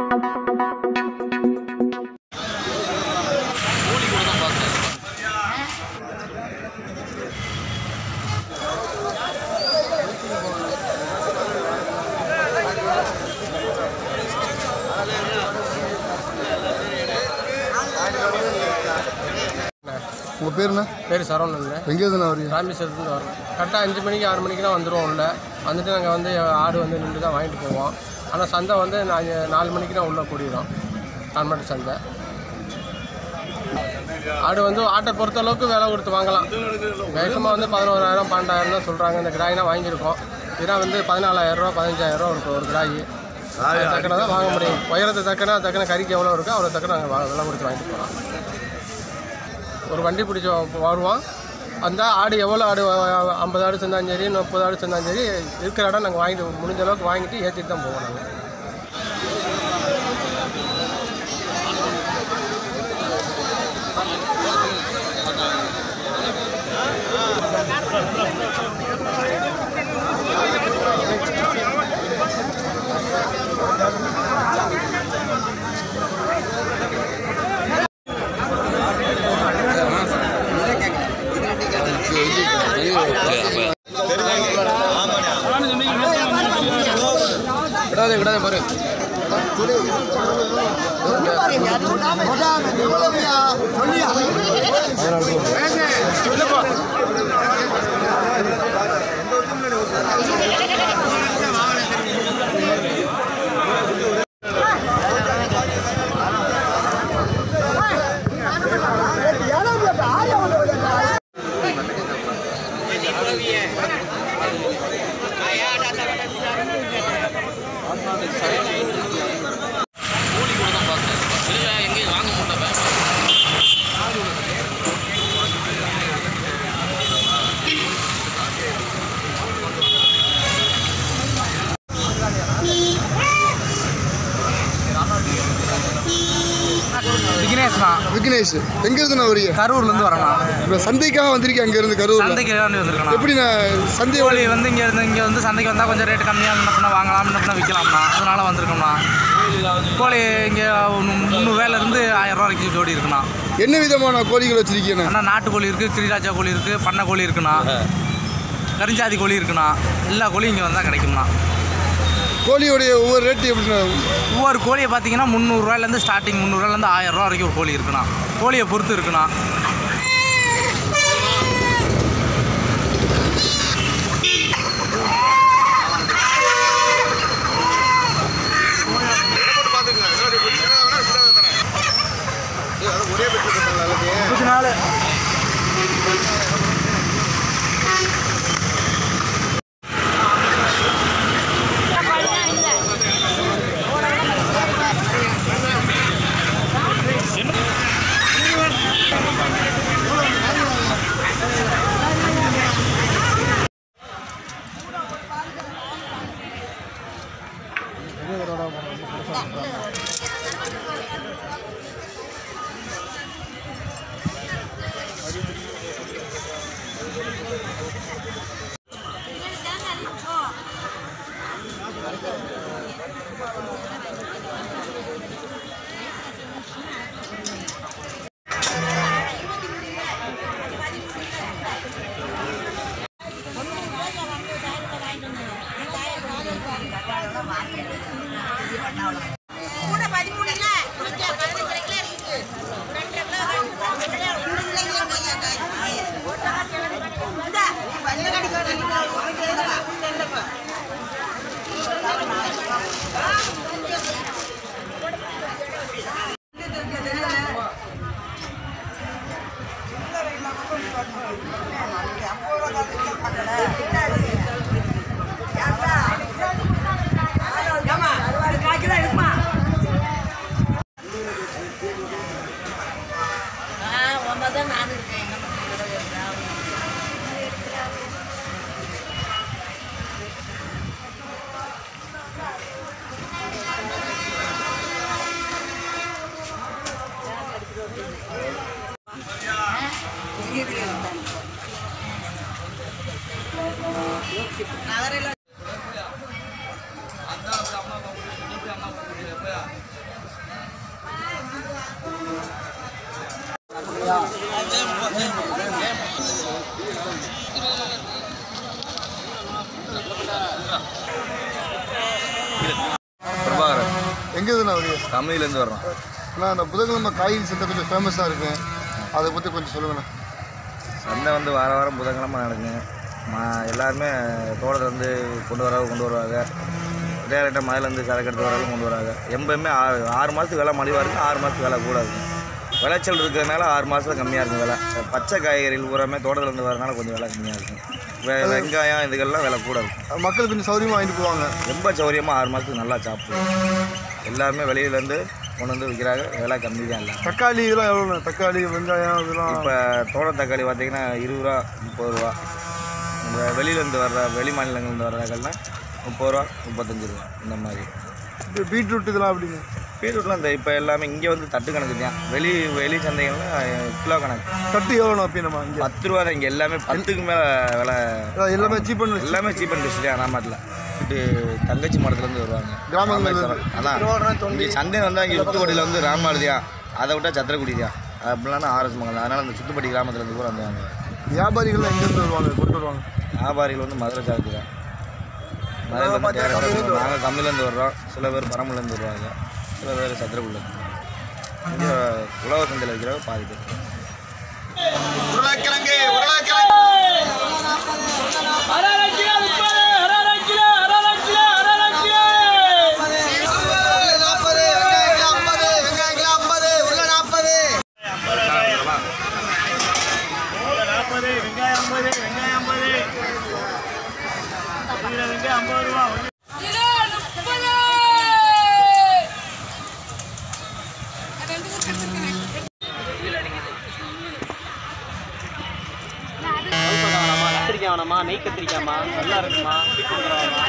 உங்கள் பேர் என்ன பேர் சரவணன் எங்கேருந்து வரீங்க ராமேஸ்வரத்துலேருந்து வரோம் கரெக்டாக அஞ்சு மணிக்கு ஆறு மணிக்கெலாம் வந்துடுவோம் உள்ள வந்துட்டு நாங்கள் வந்து ஆடு வந்து நின்று தான் வாங்கிட்டு போவோம் ஆனால் சந்தை வந்து நாங்கள் நாலு மணிக்கு தான் உள்ளே கூடிடும் தான்மாட்டு சந்தை ஆடு வந்து ஆட்டை பொறுத்த அளவுக்கு விலை கொடுத்து வாங்கலாம் வேகமாக வந்து பதினோராயிரம் பன்னெண்டாயிரம் தான் சொல்கிறாங்க இந்த கிராய்னா வாங்கியிருக்கோம் இதெல்லாம் வந்து பதினாலாயிரரூவா பதினஞ்சாயிரரூவா இருக்கும் ஒரு கிராய் அது தக்கன தான் வாங்க முடியும் உயரத்தை தக்கன தக்கன கறிக்கு எவ்வளோ இருக்கோ அவ்வளோ தக்கன நாங்கள் வா- விலை கொடுத்து வாங்கிட்டு போகலாம் ஒரு வண்டி பிடிச்சி வ- வருவோம் அந்த ஆடு எவ்வளோ ஆடு வ- ஐம்பது ஆடு சேர்ந்தாலும் சரி முப்பது ஆடு சேர்ந்தாலும் சரி இருக்கிற இடம் நாங்கள் வாங்கிட்டு முடிஞ்ச அளவுக்கு வாங்கிட்டு ஏற்றிட்டு தான் போவோம் நாங்கள் விடாதே விடாதே பாரு விக்னேஷ்ண்ணா விக்னேஷ் எங்கேருந்து வரீங்க கரூர்லேருந்து வரேண்ணா இப்போ சந்தைக்காக வந்திருக்கேன் அங்கேருந்து கரூர் சந்தைக்கு வேண்டி வந்திருக்கேண்ணா எப்படி நான் சந்தை கோழி வந்து இங்கே இருந்து இங்கே வந்து சந்தைக்கு வந்தால் கொஞ்சம் ரேட்டு கம்மியாக முன்ன பின்ன வாங்கலாம் முன்ன பின்ன விற்கலாம்ண்ணா அதனால வந்திருக்கோம்ண்ணா கோழி இங்கே முந்நூறுவாயிலேருந்து ஆயிரம் ரூபா வரைக்கும் ஜோடி இருக்குண்ணா என்ன விதமான கோழிகள் வச்சிருக்கீங்க அண்ணா நாட்டுக்கோழி இருக்குது கிரிராஜா கோழி இருக்குது பண்ணை கோழி இருக்குண்ணா கரிஞ்சாதி கோழி இருக்குண்ணா எல்லா கோழியும் இங்கே வந்தால் கிடைக்கும்ண்ணா கோழியோடைய ஒவ்வொரு ரேட்டு எப்படின்னா ஒவ்வொரு கோழியை பார்த்தீங்கன்னா முந்நூறுரூவாயிலேருந்து ஸ்டார்டிங் முந்நூறுவாயிலேருந்து ஆயிரம் ரூபா வரைக்கும் ஒரு கோழி இருக்குண்ணா கோழியை பொறுத்து இருக்குண்ணா கூட பதிமூணு இல்ல இங்க பதினஞ்சு கிலோ இருக்கு ரெண்டு கிலோ ரெண்டு கிலோ இந்தா, பல்லு கடிக்க ஏமா ஒரு கால் கிலோ இருக்குமா எங்கே இதுண்ணா வருது தமிழ்லேருந்து வர்றோம் அண்ணா அந்த புதன்கிழமை காய்கறி சந்தை கொஞ்சம் ஃபேமஸாக இருக்கு அதை பற்றி கொஞ்சம் சொல்லுங்கண்ணா சந்தை வந்து வார வாரம் புதன்கிழமை நடக்குங்க மா எல்லாருமே தோட்டத்துலேருந்து கொண்டு வர கொண்டு வருவாங்க டேரெக்டாக மலையிலேருந்து சரக்கு எடுத்து வரவும் கொண்டு வராங்க எப்பவுமே ஆறு ஆறு மாதத்துக்கு விலை மலிவாக இருக்கும் ஆறு மாதத்துக்கு விலை கூட இருக்கும் விளைச்சல் இருக்கிறதுனால ஆறு மாதத்துல கம்மியாக இருக்கும் விலை பச்சை காய்கறிகள் பூராமே தோட்டத்துலேருந்து வரனால கொஞ்சம் விலை கம்மியாக இருக்கும் வெ- வெங்காயம் இதுக்கெல்லாம் விலை கூட இருக்கும் மக்கள் கொஞ்சம் சௌரியமாக வாங்கிட்டு போவாங்க ரொம்ப சௌரியமாக ஆறு மாதத்துக்கு நல்லா சாப்பிடுவோம் எல்லாருமே வெளியிலேருந்து கொண்டு வந்து விற்கிறாங்க விலை கம்மி தான் எல்லாம் தக்காளி இதெல்லாம் எவ்வளோண்ணா தக்காளி வெங்காயம் இதெல்லாம் இப்போ தோட்ட தக்காளி பார்த்தீங்கன்னா இருபது ரூபா முப்பது ரூபா இந்த வெளியிலேருந்து வர்ற வெளி மாநிலங்கள்லேருந்து வர்ற தக்காளினா முப்பது ரூபா முப்பத்தஞ்சு ரூபா இந்த மாதிரி இது பீட்ரூட் இதெல்லாம் அப்படிங்க பீட்ரூட்லாம் இந்த இப்போ எல்லாமே இங்கே வந்து தட்டு கணக்கு தான் வெளி வெளி சந்தைகள்லாம் கிலோ கணக்கு தட்டு எவ்வளோண்ணா அப்படி நம்ம இங்கே பத்து ரூபா தான் இங்கே எல்லாமே பத்துக்கு மேலே விலை எல்லாமே சீப் பண்ணி எல்லாமே சீப் அண்ட் பெஸ்ட் தான் நாமத்தில் இது தங்கச்சி மடத்துலேருந்து வருவாங்க கிராமங்கள்ல ராமேஸ்வரம். அதான் இங்கே சந்தை வந்தால் இங்கே சுத்துப்பட்டியில் வந்து ராமாடுதியா அதை விட்டால் சத்திரக்குடி தான் அப்படிலாம் ஆர்எஸ் மங்கலம் அதனால் அந்த சுத்துப்பட்டி கிராமத்துலேருந்து கூட வந்தாங்க வியாபாரிகள்லாம் எங்கேருந்து வருவாங்க கொண்டு வருவாங்க வியாபாரிகள் வந்து மதுரை சார்ஜ் தான் மதுரை நாங்கள் கம்மிலேருந்து வர்றோம் சில பேர் பரம்புலேருந்து வருவாங்க சில பேர் சத்திரக்குடிலேருந்து இங்கே உழவர் சந்தையில் வைக்கிறவங்க பாதி பேர் கத்திரிக்காய் வேணாமா நெய் கத்திரிக்காய்மா நல்லா இருக்குமா கொடுக்குறவாமா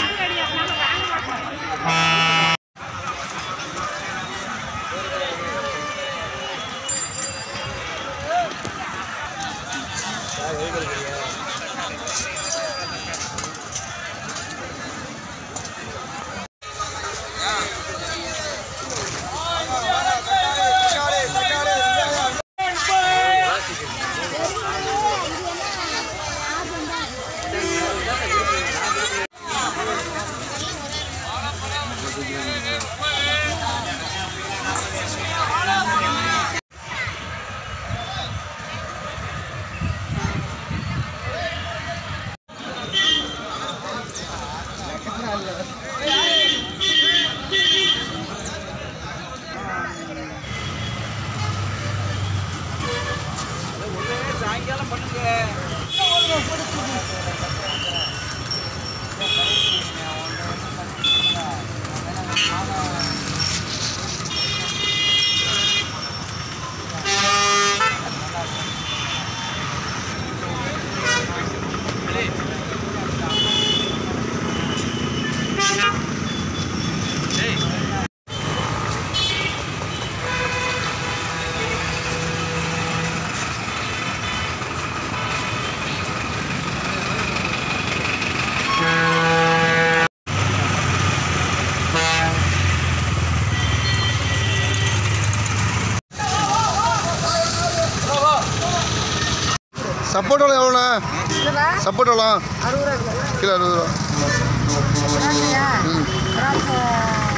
சப்போட்டோலாம் எவ்வளோண்ணா சப்போட்டோலாம் கிலோ அறுபது ரூபா ம்